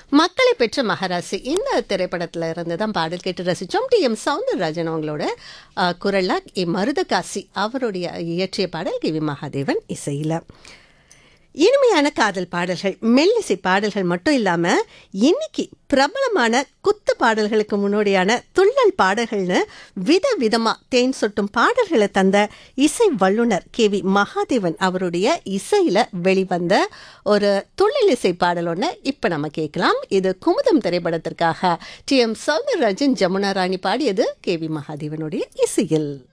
மக்களை பெற்ற மகராசி இந்த திரைப்படத்துல இருந்து தான் பாடல் கேட்டு ரசிச்சோம் டி எம் சவுந்தரராஜன் அவங்களோட அஹ், குரல்ல இ மருதகாசி அவருடைய இயற்றிய பாடல் கி வி மகாதேவன் இசையில இனிமையான காதல் பாடல்கள் மெல்லிசை பாடல்கள் மட்டும் இல்லாம இன்னைக்கு பிரபலமான குத்து பாடல்களுக்கு முன்னோடியான துள்ளல் பாடல்கள்னு வித விதமா தேன் சொட்டும் பாடல்களை தந்த இசை வல்லுனர் கே வி மகாதேவன் அவருடைய இசையில வெளிவந்த ஒரு துள்ளல் இசை பாடல் ஒன்று இப்ப நம்ம கேட்கலாம் இது குமுதம் திரைப்படத்திற்காக டி எம் சௌந்தரராஜன் ஜமுனா ராணி பாடியது கே வி மகாதேவனுடைய இசையில்